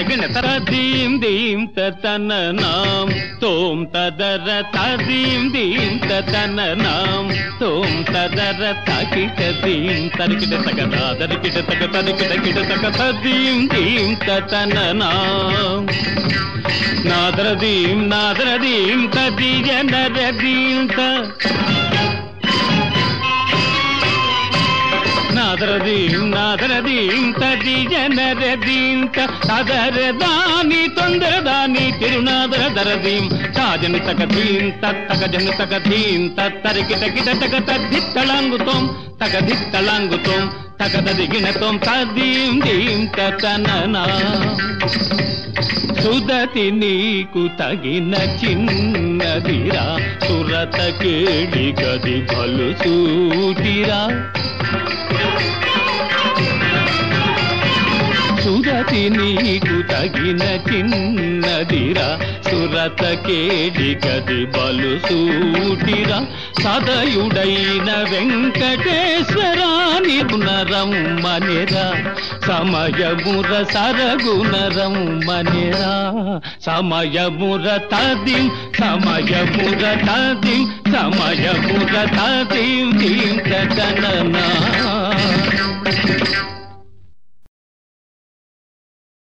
తకిన తర దీం దీం తన నాం తోం తదర తదీం దీం తన నాం తోం తదర తకిట దీం తరికిట తగ దాదరికిట తగ తరికిట కిట తగ తదీం దీం తన నాం నాదరదీం నాదరదీం తదీయ నరదీం త నాదరదీం నాదరదీం తది జనరదీం తదరదాని తొందరదాని తిరునాదర దరదీం తాజని తగదీం తత్తగ జన తగదీం తత్తరికి తగిట తగ తద్దిత్తళంగుతోం తగదిత్తళంగుతోం తగదదిగినతోం తదీం దీం తతననా సుదతి నీకు తగిన చిన్నదిరా సురత కేడి గది భలు సూటిరా సురతి నీకు తగిన చిన్నదిరా సురత కేడి గది బలు సూటిరా సదయుడైన వెంకటేశ్వరాని గుణరమ్మనిరా సమయముర సరగుణరమ్మనిరా సమయముర తదిం సమయముర తదిం సమయముర తదిం దీం తననా